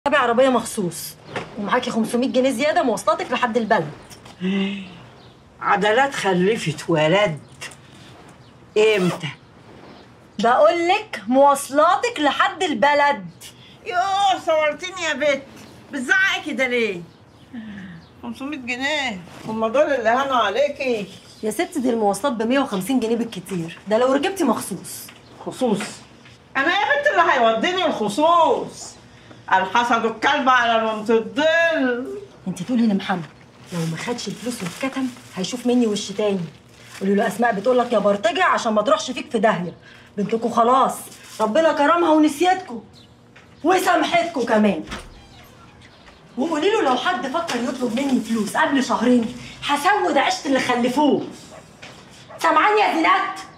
تابع عربيه مخصوص ومعاكي 500 جنيه زياده مواصلاتك لحد البلد عضلات خلفت ولد امتى بقول لك مواصلاتك لحد البلد يوه صورتيني يا بت بتزعقي كده ليه 500 جنيه هم دول اللي هانوا عليكي يا ست دي المواصلات ب 150 جنيه بالكتير ده لو ركبتي مخصوص خصوص انا يا بنت اللي هيوديني الخصوص الحسد الكلب على لمة الظل انت تقولي لمحمد لو ما خدش الفلوس واتكتم هيشوف مني وش تاني قولي له اسماء بتقول لك يا برتجع عشان ما تروحش فيك في داهيه بنتكم خلاص ربنا كرمها ونسيتكم وسامحتكم كمان وقولي له لو حد فكر يطلب مني فلوس قبل شهرين هسود عشت اللي خلفوه سامعاني يا زينات